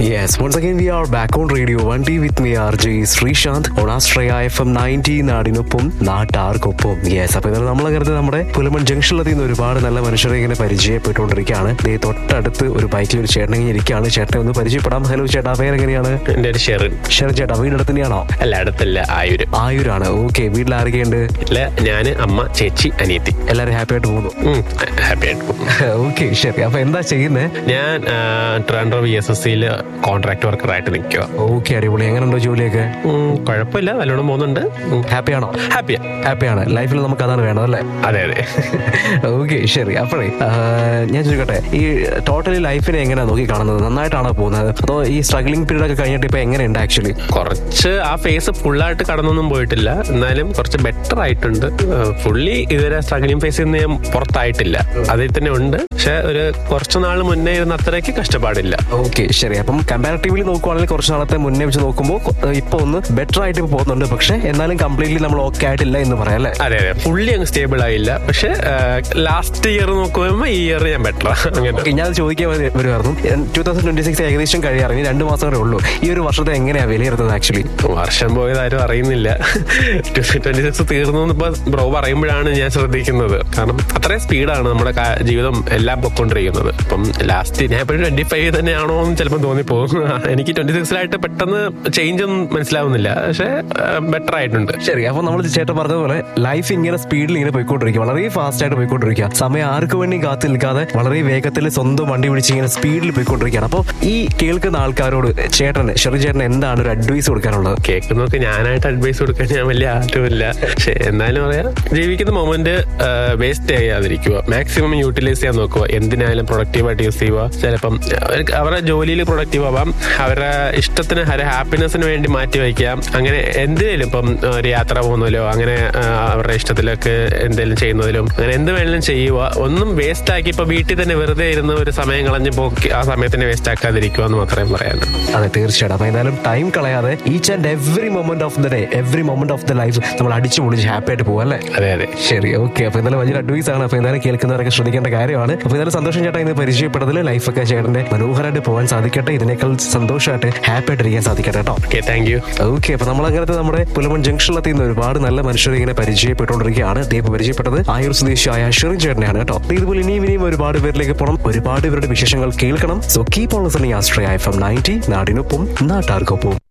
Yes, once again we are back on Radio 1D with me RJ Sreesanth on Astraya FM 90 നാടിനൊപ്പം നാട്ടാർക്കൊപ്പം yes അപ്പൊ ഇന്നലെ നമ്മളകരുത് നമ്മുടെ പുലമൺ ജംഗ്ഷനിലെത്തി നിന്ന് ഒരുപാട് നല്ല മനുഷ്യരെ ഇങ്ങനെ പരിചയപ്പെട്ടുകൊണ്ടിരിക്കുകയാണ് ദേ തൊട്ടടുത്ത് ഒരു ബൈക്കിൽ ഒരു ചേട്ടൻ ഇങ്ങനെ ഇരിക്കുകയാണ് ചേട്ടനെ ഒന്ന് പരിചയപ്പെടാം ഹലോ ചേട്ടാ പേരെങ്ങനെയാണ് എന്റെ ഒരു ഷെറിൻ ശരൺ ചേട്ടാ വീടടുത്ത് തന്നെയാണോ അല്ല അടുത്തല്ല ആയൂര് ആയൂരാണ് ഓക്കെ വീട്ടിൽ ആരൊക്കെയുണ്ട് ഇല്ല ഞാന് അമ്മ ചേച്ചി അനിയത്തി എല്ലാവരും ഹാപ്പി ആയിട്ട് പോകുന്നു ഹാപ്പി ആയിട്ട് പോകും ഓക്കെ ശരി അപ്പൊ എന്താ ചെയ്യുന്നത് ഞാൻ ട്രാൻഡ്രോ വി എസ് എസ് സിയിൽ കോൺട്രാക്ട് വർക്കറായിട്ട് നിൽക്കുക ഓക്കെ അടിപൊളി എങ്ങനെയുണ്ടോ ജോലിയൊക്കെ കുഴപ്പമില്ല നല്ലോണം പോകുന്നുണ്ട് ഹാപ്പിയാണോ ഹാപ്പിയാ ഹാപ്പിയാണ് ലൈഫിൽ നമുക്ക് അതാണ് വേണ്ടത് അല്ലേ അതെ അതെ ഓക്കെ ശരി അപ്പോഴേ ആ, ഞാൻ ചോദിക്കട്ടെ ഈ ടോട്ടലി ലൈഫിനെ എങ്ങനെയാ നോക്കി കാണുന്നത് നന്നായിട്ടാണോ പോകുന്നത് അതോ ഈ സ്ട്രഗ്ലിംഗ് പീരീഡ് ഒക്കെ കഴിഞ്ഞിട്ട് ഇപ്പൊ എങ്ങനെയുണ്ട് ആക്ച്വലി കുറച്ച് ആ ഫേസ് ഫുള്ളായിട്ട് കടന്നൊന്നും പോയിട്ടില്ല എന്നാലും കുറച്ച് ബെറ്റർ ആയിട്ടുണ്ട് ഫുള്ളി ഇതുവരെ സ്ട്രഗ്ലിംഗ് ഫേസിൽ നിന്ന് ഞാൻ പുറത്തായിട്ടില്ല അതിൽ തന്നെ ഉണ്ട് പക്ഷെ ഒരു കുറച്ച് നാൾ മുന്നേ ഇരുന്ന അത്രയ്ക്ക് കഷ്ടപ്പാടില്ല ഓക്കെ ശരി അപ്പം കമ്പാരിറ്റീവ്ലി നോക്കുവാണെങ്കിൽ കുറച്ച് നാളത്തെ മുന്നേ വെച്ച് നോക്കുമ്പോൾ ഇപ്പൊ ഒന്ന് ബെറ്റർ ആയിട്ട് ഇപ്പൊ പോകുന്നുണ്ട് പക്ഷെ എന്നാലും കംപ്ലീറ്റ്ലി നമ്മൾ ഓക്കെ ആയിട്ടില്ല എന്ന് പറയാം അല്ലേ അതെ അതെ ഫുള്ളി അങ്ങ് സ്റ്റേബിൾ ആയില്ല പക്ഷെ ലാസ്റ്റ് ഇയർ നോക്കുമ്പോൾ ഈ ഇയർ ഞാൻ ബെറ്റർ അങ്ങനെ ഓക്കെ ഞാൻ ചോദിക്കാൻ വരു- വരുമായിരുന്നു ടൂ തൗസൻഡ് ട്വന്റി സിക്സ് ഏകദേശം കഴിയാറങ്ങി രണ്ട് മാസം കൂടെ ഉള്ളൂ ഈ ഒരു വർഷത്തെ എങ്ങനെയാ വിലയിരുത്തുന്നത് ആക്ച്വലി വർഷം പോയത് ആരും അറിയുന്നില്ല ട്വന്റി സിക്സ് തീർന്നു ഇപ്പൊ ബ്രോ പറയുമ്പോഴാണ് ഞാൻ ശ്രദ്ധിക്കുന്നത് കാരണം അത്രയും സ്പീഡാണ് നമ്മുടെ കാ- ജീവിതം എല്ലാം പൊക്കൊണ്ടിരിക്കുന്നത് അപ്പം ലാസ്റ്റ് ഞാൻ ഇപ്പോഴും ട്വന്റി ഫൈവ് തന്നെയാണോ എന്ന് ചിലപ്പോൾ തോന്നിപ്പോകും എനിക്ക് ട്വന്റി സിക്സിലായിട്ട് പെട്ടെന്ന് ചേഞ്ച് ഒന്നും മനസ്സിലാവുന്നില്ല പക്ഷെ ബെറ്റർ ആയിട്ടുണ്ട് ശരി അപ്പൊ നമ്മൾ ചേട്ടൻ പറഞ്ഞതുപോലെ ലൈഫ് ഇങ്ങനെ സ്പീഡിൽ ഇങ്ങനെ പോയിക്കൊണ്ടിരിക്കുക വളരെ ഫാസ്റ്റ് ആയിട്ട് പോയിക്കൊണ്ടിരിക്കുക സമയം ആർക്ക് വേണ്ടി കാത്തു നിൽക്കാതെ വളരെ വേഗത്തിൽ സ്വന്തം വണ്ടി പിടിച്ച് ഇങ്ങനെ സ്പീഡിൽ പോയിക്കൊണ്ടിരിക്കുകയാണ് അപ്പോൾ ഈ കേൾക്കുന്ന ആൾക്കാരോട് ചേട്ടന് ഷെറി ചേട്ടൻ എന്താണ് ഒരു അഡ്വൈസ് കൊടുക്കാനുള്ളത് കേൾക്കുന്നവർക്ക് ഞാനായിട്ട് അഡ്വൈസ് കൊടുക്കാൻ ഞാൻ വലിയ ആറ്റുമില്ല പക്ഷെ എന്നാലും പറയാം ജീവിക്കുന്ന മൊമെന്റ് വേസ്റ്റ് ചെയ്യാതിരിക്കുക മാക്സിമം യൂട്ടിലൈസ് ചെയ്യാൻ നോക്കുക എന്തിനായാലും പ്രൊഡക്റ്റീവായിട്ട് യൂസ് ചെയ്യുക ചിലപ്പം അവർക്ക് അവരുടെ ജോലിയിൽ പ്രൊഡക്റ്റീവ് ആവാം അവരുടെ ഇഷ്ടത്തിന് അവരുടെ ഹാപ്പിനെസ്സിന് വേണ്ടി മാറ്റി വയ്ക്കാം അങ്ങനെ എന്തിനേലും ഇപ്പം ഒരു യാത്ര പോകുന്നതിലോ അങ്ങനെ ആ, അവരുടെ ഇഷ്ടത്തിലൊക്കെ എന്തെങ്കിലും ചെയ്യുന്നതിലും അങ്ങനെ എന്ത് വേണമെങ്കിലും ചെയ്യുക ഒന്നും വേസ്റ്റ് ആക്കി ഇപ്പൊ വീട്ടിൽ തന്നെ വെറുതെ ഇരുന്ന് ഒരു സമയം കളഞ്ഞ് പോക്കി ആ സമയത്തിന് വേസ്റ്റ് ആക്കാതിരിക്കുക എന്ന് മാത്രമേ പറയാനുള്ളൂ അതെ തീർച്ചയായിട്ടും അപ്പൊ എന്തായാലും ടൈം കളയാതെ each and every moment of the day every moment of the life നമ്മൾ അടിച്ചു പൊളിച്ച് ഹാപ്പി ആയിട്ട് പോകാം അല്ലേ അതെ അതെ ശരി ഓക്കെ അപ്പൊ എന്തായാലും വലിയൊരു അഡ്വൈസ് ആണ് അപ്പൊ എന്തായാലും കേൾക്കുന്നവരൊക്കെ ശ്രദ്ധിക്കേണ്ട കാര്യമാണ് അപ്പൊ എന്തായാലും സന്തോഷം ചേട്ടാ ഇന്ന് പരിചയപ്പെട്ടതിൽ ലൈഫൊക്കെ ചേട്ടന്റെ മനോഹരമായിട്ട് പോകാൻ സാധിക്കട്ടെ ഇതിനേക്കാൾ സന്തോഷമായിട്ട് ഹാപ്പി ആയിട്ട് ഇരിക്കാൻ സാധിക്കട്ടെ കേട്ടോ ഓക്കെ താങ്ക് യു ഓക്കെ അപ്പൊ നമ്മൾ അങ്ങനത്തെ നമ്മുടെ പുലമൺ ജംഗ്ഷനിലെത്തി നിന്ന് ഒരുപാട് നല്ല മനുഷ്യരെ ഇങ്ങനെ പരിചയപ്പെട്ടുകൊണ്ടിരിക്കുകയാണ് ദീപ് പരിചയപ്പെട്ടത് ആയൂർ സ്വദേശിയായ ഷെറിൻ ചേട്ടനെയാണ് കേട്ടോ അപ്പൊ ഇതുപോലെ ഇനിയും ഇനിയും ഒരുപാട് പേരിലേക്ക് പോകണം ഒരുപാട് പേരുടെ വിശേഷങ്ങൾ കേൾക്കണം സോ കീപ് ഓൺ ലിസണിങ് ആസ്ട്രയ എഫ് എം നയൻറ്റി നാടിനൊപ്പം നാട്ടാർക്കൊപ്പം